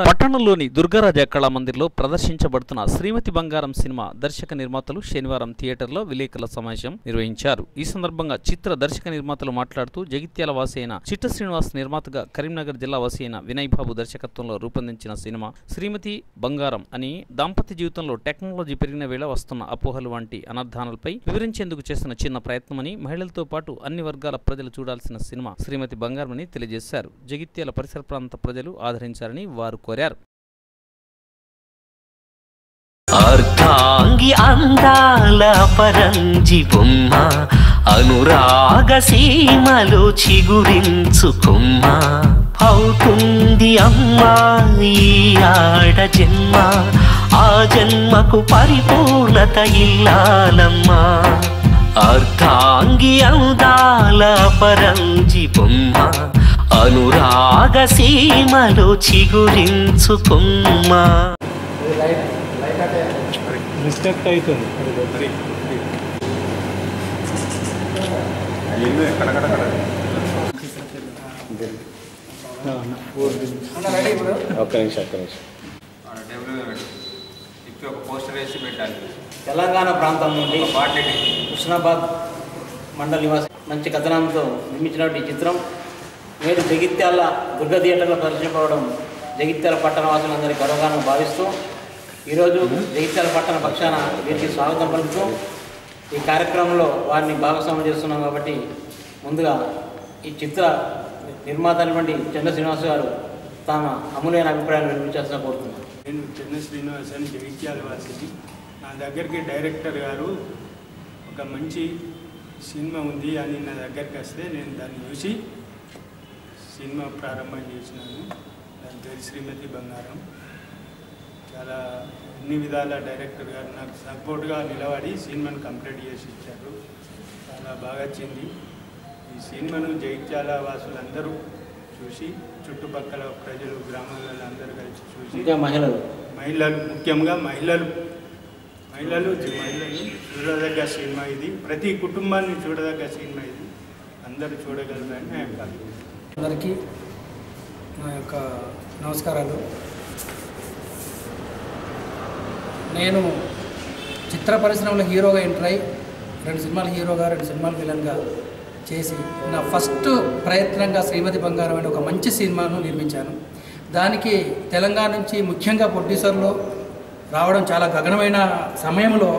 పట్టణంలోని దుర్గారాజ కళామందిర్లో ప్రదర్శించబడుతున్న శ్రీమతి బంగారం సినిమా దర్శక నిర్మాతలు శనివారం థియేటర్లో విలేకరుల సమావేశం నిర్వహించారు ఈ సందర్భంగా చిత్ర దర్శక నిర్మాతలు మాట్లాడుతూ జగిత్యాల వాసి అయిన చిట్ట శ్రీనివాస్ నిర్మాతగా కరీంనగర్ జిల్లా వాసి అయిన వినయ్ బాబు దర్శకత్వంలో రూపొందించిన సినిమా శ్రీమతి బంగారం అని దాంపత్య జీవితంలో టెక్నాలజీ పెరిగిన వేళ వస్తున్న అపోహలు వంటి అనర్థానాలపై వివరించేందుకు చేస్తున్న చిన్న ప్రయత్నమని మహిళలతో పాటు అన్ని వర్గాల ప్రజలు చూడాల్సిన సినిమా శ్రీమతి బంగారం అని తెలియజేశారు జగిత్యాల పరిసర ప్రాంత ప్రజలు ఆదరించారని వారు కోరారు అర్ధాంగి అందాల పరంజి బొమ్మ అనురాగ సీమలో చిగురించుకొమ్మ అవుతుంది అమ్మా ఈ ఆడ జన్మ ఆ జన్మకు పరిపూర్ణత ఇల్లాలమ్మా అర్ధాంగి అందాల పరంజి బొమ్మ అనురాగ సీమలో చిగురించుకొమ్మ మిస్టేక్ అవుతుంది ఒక్క నిమిషం ఒక్క నిమిషం ఆడ టేబుల్ మీద పెట్టు ఇప్పి ఒక పోస్టర్ వేసి పెట్టాలి తెలంగాణ ప్రాంతం నుండి ఒక పార్టీ హుస్నాబాద్ మండల నివాసి మంచి కథనంతో నిర్మించినటువంటి ఈ చిత్రం నేడు జగిత్యాల దుర్గ థియేటర్లో ప్రదర్శింపబడడం జగిత్యాల పట్టణ వాసులందరి గర్వగానం భావిస్తూ ఈరోజు జగిత్యాల పట్టణ పక్షాన వీరికి స్వాగతం పలుకుతూ ఈ కార్యక్రమంలో వారిని భాగస్వామ్యం చేస్తున్నాం కాబట్టి ముందుగా ఈ చిత్ర నిర్మాత అయినటువంటి చంద్ర శ్రీనివాస్ గారు తమ అమూల్యమైన అభిప్రాయాలు వినిపించాల్సిన కోరుతున్నాను నేను చెన్న శ్రీనివాస్ అని జగిత్యాల వాసిని నా దగ్గరికి డైరెక్టర్ గారు ఒక మంచి సినిమా ఉంది అని నా దగ్గరికి వస్తే నేను దాన్ని చూసి సినిమా ప్రారంభం చేసినాను దాని పేరు శ్రీమతి బంగారం చాలా అన్ని విధాల డైరెక్టర్ గారు నాకు సపోర్ట్గా నిలబడి సినిమాను కంప్లీట్ చేసి ఇచ్చారు చాలా బాగా వచ్చింది ఈ సినిమాను జగిత్యాల వాసులందరూ చూసి చుట్టుపక్కల ప్రజలు గ్రామాలలో అందరూ కలిసి చూసి ఇంకా మహిళలు మహిళలు ముఖ్యంగా మహిళలు మహిళలు మహిళలు చూడదగ్గ సినిమా ఇది ప్రతి కుటుంబాన్ని చూడదగ్గ సినిమా ఇది అందరూ చూడగలరని నా యొక్క అభిప్రాయం. అందరికీ నా యొక్క నమస్కారాలు నేను చిత్ర పరిశ్రమలో హీరోగా ఎంటర్ అయి రెండు సినిమాలు హీరోగా రెండు సినిమాలు విలన్గా చేసి నా ఫస్ట్ ప్రయత్నంగా శ్రీమతి బంగారం అనే ఒక మంచి సినిమాను నిర్మించాను దానికి తెలంగాణ నుంచి ముఖ్యంగా ప్రొడ్యూసర్లు రావడం చాలా గగనమైన సమయంలో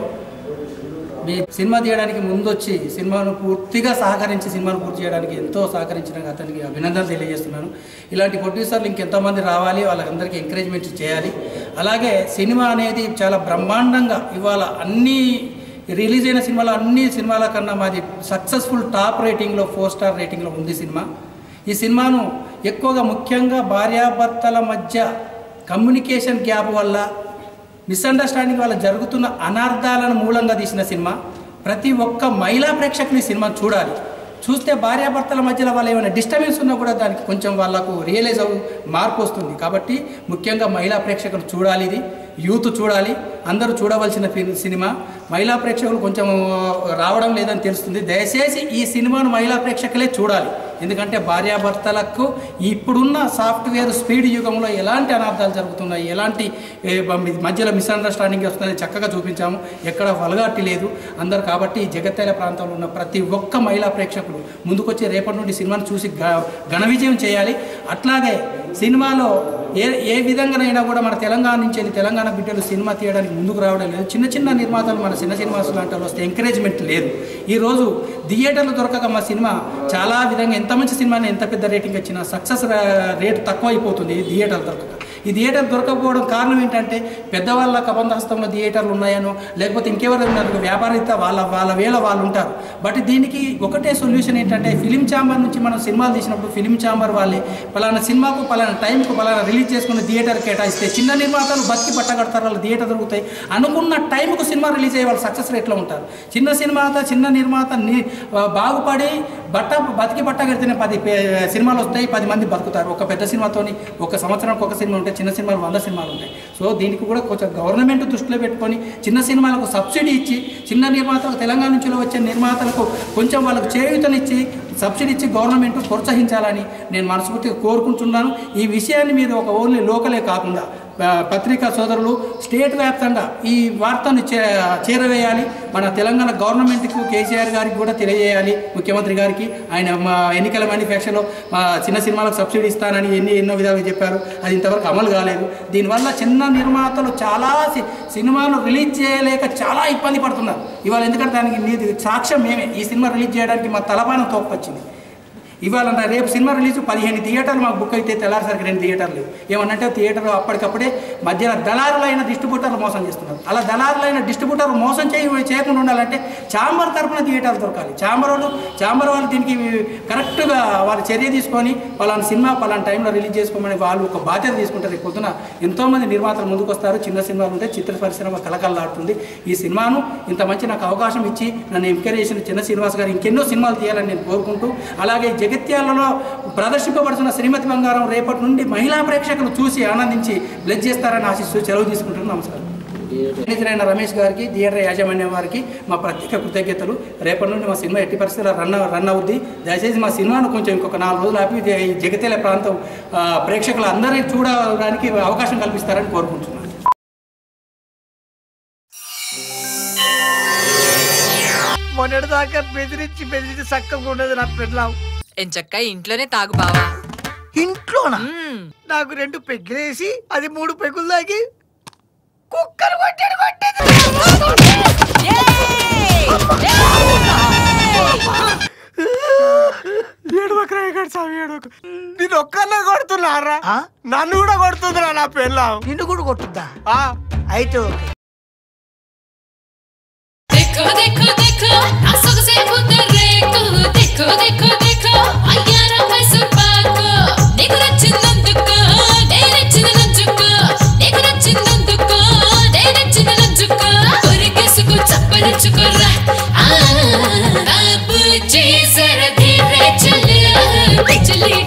మీ సినిమా తీయడానికి ముందొచ్చి సినిమాను పూర్తిగా సహకరించి సినిమాను పూర్తి చేయడానికి ఎంతో సహకరించిన అతనికి అభినందనలు తెలియజేస్తున్నాను ఇలాంటి ప్రొడ్యూసర్లు ఇంకెంతోమంది రావాలి వాళ్ళందరికీ ఎంకరేజ్మెంట్ చేయాలి అలాగే సినిమా అనేది చాలా బ్రహ్మాండంగా ఇవాళ అన్ని రిలీజ్ అయిన సినిమాలో అన్ని సినిమాల కన్నా మాది సక్సెస్ఫుల్ టాప్ రేటింగ్లో ఫోర్ స్టార్ రేటింగ్లో ఉంది సినిమా ఈ సినిమాను ఎక్కువగా ముఖ్యంగా భార్యాభర్తల మధ్య కమ్యూనికేషన్ గ్యాప్ వల్ల మిస్అండర్స్టాండింగ్ వల్ల జరుగుతున్న అనార్థాలను మూలంగా తీసిన సినిమా ప్రతి ఒక్క మహిళా ప్రేక్షకులు ఈ సినిమా చూడాలి చూస్తే భార్యాభర్తల మధ్యలో వాళ్ళు ఏమైనా డిస్టర్బెన్స్ ఉన్నా కూడా దానికి కొంచెం వాళ్ళకు రియలైజ్ అవ్వ మార్పు వస్తుంది కాబట్టి ముఖ్యంగా మహిళా ప్రేక్షకులు చూడాలి ఇది యూత్ చూడాలి అందరూ చూడవలసిన ఫి- సినిమా మహిళా ప్రేక్షకులు కొంచెం రావడం లేదని తెలుస్తుంది దయచేసి ఈ సినిమాను మహిళా ప్రేక్షకులే చూడాలి ఎందుకంటే భార్యాభర్తలకు ఇప్పుడున్న సాఫ్ట్వేర్ స్పీడ్ యుగంలో ఎలాంటి అనార్థాలు జరుగుతున్నాయి ఎలాంటి ఏ, బ- మధ్యలో మిస్అండర్స్టాండింగ్ వస్తుందని చక్కగా చూపించాము ఎక్కడ వలగాటి లేదు అందరు కాబట్టి ఈ జగత్తైల ప్రాంతంలో ఉన్న ప్రతి ఒక్క మహిళా ప్రేక్షకులు ముందుకొచ్చి రేపటి నుండి సినిమాను చూసి గ- ఘన విజయం చేయాలి అట్లాగే సినిమాలో ఏ ఏ విధంగానైనా కూడా మన తెలంగాణ నుంచి వెళ్ళి తెలంగాణ బిడ్డలు సినిమా తీయడానికి ముందుకు రావడం లేదు చిన్న చిన్న నిర్మాతలు మన చిన్న సినిమాస్ లాంటి వాళ్ళు వస్తే ఎంకరేజ్మెంట్ లేదు ఈరోజు థియేటర్లు దొరకక మా సినిమా చాలా విధంగా ఎంత మంచి సినిమాని ఎంత పెద్ద రేటింగ్ వచ్చినా సక్సెస్ రేట్ తక్కువ అయిపోతుంది ఈ థియేటర్లు దొరకక ఈ థియేటర్ దొరకకపోవడం కారణం ఏంటంటే పెద్దవాళ్ళ కబంధహస్తంలో థియేటర్లు ఉన్నాయనో లేకపోతే ఇంకెవరు ఉన్నారు వ్యాపారత వాళ్ళ వాళ్ళ వేళ వాళ్ళు ఉంటారు బట్ దీనికి ఒకటే సొల్యూషన్ ఏంటంటే ఫిలిం ఛాంబర్ నుంచి మనం సినిమాలు తీసినప్పుడు ఫిలిం ఛాంబర్ వాళ్ళే పలానా సినిమాకు పలానా టైంకు పలానా రిలీజ్ చేసుకున్న థియేటర్ కేటాయిస్తే చిన్న నిర్మాతలు బతికి పట్టగడతారు వాళ్ళు థియేటర్ దొరుకుతాయి అనుకున్న టైంకు సినిమా రిలీజ్ అయ్యే వాళ్ళు సక్సెస్ రేట్లో ఉంటారు చిన్న సినిమాత చిన్న నిర్మాత ని- బాగుపడి బట్ట బతికి బట్ట కడితేనే పది పే- సినిమాలు వస్తాయి పది మంది బతుకుతారు ఒక పెద్ద సినిమాతోని ఒక సంవత్సరానికి ఒక సినిమా ఉంటే చిన్న సినిమాలు వంద సినిమాలు ఉంటాయి సో దీనికి కూడా కొంచెం గవర్నమెంట్ దృష్టిలో పెట్టుకొని చిన్న సినిమాలకు సబ్సిడీ ఇచ్చి చిన్న నిర్మాతలకు తెలంగాణ నుంచి వచ్చే నిర్మాతలకు కొంచెం వాళ్ళకు చేయూతనిచ్చి సబ్సిడీ ఇచ్చి గవర్నమెంట్ ప్రోత్సహించాలని నేను మనస్ఫూర్తిగా కోరుకుంటున్నాను ఈ విషయాన్ని మీరు ఒక ఓన్లీ లోకలే కాకుండా ఆ, పత్రికా సోదరులు స్టేట్ వ్యాప్తంగా ఈ వార్తను చే చేరవేయాలి మన తెలంగాణ గవర్నమెంట్కు కేసీఆర్ గారికి కూడా తెలియజేయాలి ముఖ్యమంత్రి గారికి ఆయన మా ఎన్నికల మేనిఫెస్టోలో మా చిన్న సినిమాలకు సబ్సిడీ ఇస్తానని ఎన్ని ఎన్నో విధాలుగా చెప్పారు అది ఇంతవరకు అమలు కాలేదు దీనివల్ల చిన్న నిర్మాతలు చాలా సి- సినిమాలు రిలీజ్ చేయలేక చాలా ఇబ్బంది పడుతున్నారు ఇవాళ ఎందుకంటే దానికి నీది సాక్ష్యం మేమే ఈ సినిమా రిలీజ్ చేయడానికి మా తలపానం తోపొచ్చింది ఇవాళ నా రేపు సినిమా రిలీజ్ పదిహేను థియేటర్లు మాకు బుక్ అయితే తెల్లారిసరికి రెండు థియేటర్లు లేవు ఏమన్నంటే థియేటర్ అప్పటికప్పుడే మధ్యన దళారులైన డిస్ట్రిబ్యూటర్లు మోసం చేస్తున్నారు అలా దళారులైన డిస్ట్రిబ్యూటర్లు మోసం చేయ చేయకుండా ఉండాలంటే చాంబర్ తరపున థియేటర్లు దొరకాలి చాంబర్ వాళ్ళు చాంబర్ వాళ్ళు దీనికి కరెక్ట్గా వాళ్ళు చర్య తీసుకొని పలానా సినిమా పలానా టైంలో రిలీజ్ చేసుకోమని వాళ్ళు ఒక బాధ్యత తీసుకుంటారు రేపు పొద్దున ఎంతోమంది నిర్మాతలు ముందుకు వస్తారు చిన్న సినిమాలు ఉంటే చిత్ర పరిశ్రమ కలకల్లాడుతుంది ఈ సినిమాను ఇంత మంచి నాకు అవకాశం ఇచ్చి నన్ను ఎంకరేజ్ చేసిన చిన్న శ్రీనివాస్ గారు ఇంకెన్నో సినిమాలు తీయాలని నేను కోరుకుంటూ అలాగే జగిత్యాలలో ప్రదర్శింపబడుతున్న శ్రీమతి బంగారం రేపటి నుండి మహిళా ప్రేక్షకులు చూసి ఆనందించి బ్లెజ్ చేస్తారని ఆశిస్తూ సెలవు తీసుకుంటున్నాను నమస్కారం మేనేజర్ అయిన రమేష్ గారికి థియేటర్ యాజమాన్యం వారికి మా ప్రత్యేక కృతజ్ఞతలు రేపటి నుండి మా సినిమా ఎట్టి పరిస్థితుల్లో రన్ రన్ అవుద్ది దయచేసి మా సినిమాను కొంచెం ఇంకొక నాలుగు రోజులు ఆపి ఈ జగిత్యాల ప్రాంతం ఆ, ప్రేక్షకులు అందరినీ చూడడానికి అవకాశం కల్పిస్తారని కోరుకుంటున్నాను మొన్నటిదాకా బెదిరించి బెదిరించి చక్కగా ఉండదు నా పెళ్ళాం ఎంచక్క ఇంట్లోనే తాగు బావా ఇంట్లోనా నాకు రెండు పెగ్గులేసి అది మూడు పెగ్గులు తాగి కుక్కలు కొట్టాడు కొట్టేది ఏడువకు రాయగాడు స్వామి ఏడువకు నేను ఒక్కనే కొడుతున్నారా నన్ను కూడా కొడుతుందిరా నా పెళ్ళాం నిన్ను కూడా కొట్టుద్దా అయితే ఓకే देखो देखो देखो आंसू से खुद रेको देखो देखो देखो అయ్యారా మైసూర్ పాకు నీకు నచ్చిందందుకో నేను నచ్చినందుకో నీకు నచ్చిందందుకో నేను నచ్చినందుకో కొరికేసుకు చప్పరించుకోరా ఆ బాబూజీ జర ధీరే చల్ చలి